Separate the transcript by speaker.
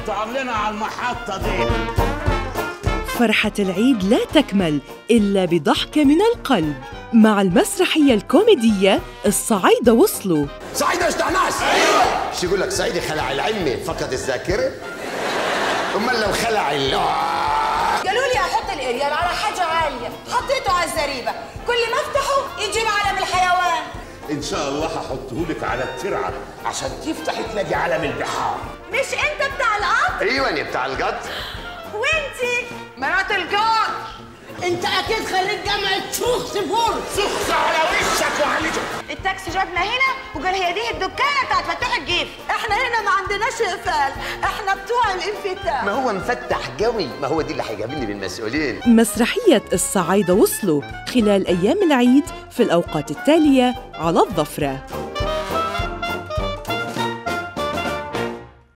Speaker 1: تقعد لنا على المحطة دي
Speaker 2: فرحة العيد لا تكمل إلا بضحكة من القلب مع المسرحية الكوميدية الصعايدة وصلوا
Speaker 3: سعيد اشتعناس ايوه شو يقول لك سعيد خلع العمة فقد الذاكرة امال لو خلع ال
Speaker 4: قالوا لي احط الاريال على حاجه عاليه حطيته على الزريبه كل ما افتحه يجيب علم الحيوان
Speaker 1: إن شاء الله هحطه لك على الترعة عشان تفتحي تلاقي علم البحار
Speaker 4: مش انت بتاع القط
Speaker 3: ايوه يا بتاع القط
Speaker 4: وانتي مرات القط
Speaker 5: انت اكيد خريج جامعه شوخ سفور
Speaker 1: سخ على وشك وعلى
Speaker 4: التاكسي جابنا هنا وقال هي دي الدكانه بتاعت فتح الجيف احنا هنا ما عندناش اقفال احنا بتوع الانفتاح
Speaker 3: ما هو مفتح قوي ما هو دي اللي هيجابلني بالمسؤولين
Speaker 2: مسرحية الصعايدة وصلوا خلال أيام العيد في الأوقات التالية على الظفرة